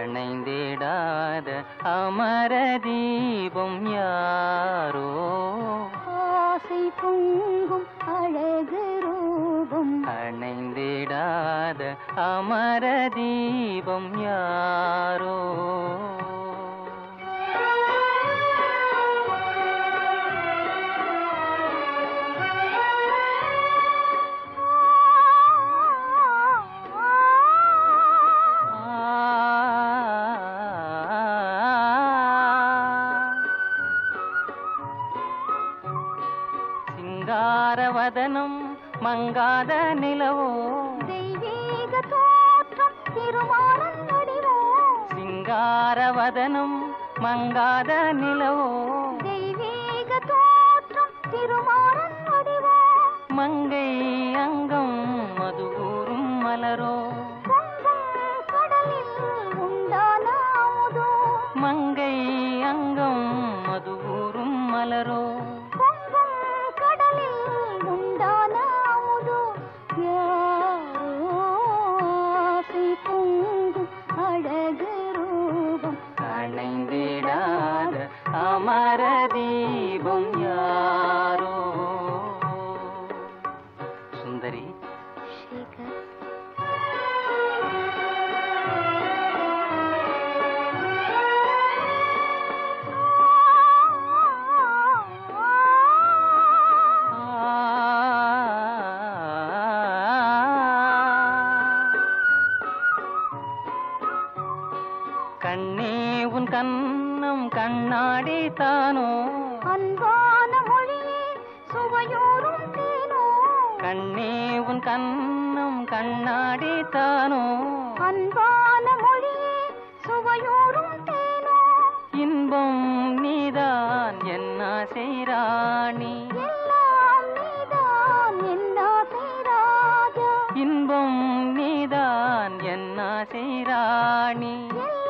அணைந்திடாத அமர தீபம் யாரோ ஆசை பொங்கும் அழகு ரூபம் அணைந்திடாத அமர தீபம் யாரோ சிங்காரவதனம் மங்காத நிலவோ தெய்வீக தோற்றம் திருமாறன் வடிவோ சிங்காரவதனம் மங்காத நிலவோ தெய்வீக தோற்றம் திருமாறன் வடிவோ மங்கை அங்கம் மதுவூரும் மலரோ பொங்கும் கடலில் உண்டான அமுதோ மங்கை அங்கம் மதுவூரும் மலரோ பொங்கும் கடலில் உண்டான அமுதோ யாரோ ஆசை பொங்கும் அழகு ரூபம் அணைந்திடாத அமர தீபம் யாரோ சுந்தரி சேகர் கண்ணே உன் கண்ணம் கண்ணாடி தானோ அன்பான மொழியே சுவையோரும் தேனோ கண்ணே உன் கண்ணம் கண்ணாடி தானோ அன்பான மொழியே சுவையோரும் தேனோ இன்பம் நீதான் என்ன செய்ராணி எல்லாம் நீதான் என்ன செய்ராஜா இன்பம் நீதான் என்ன செய்ராணி எல்லாம்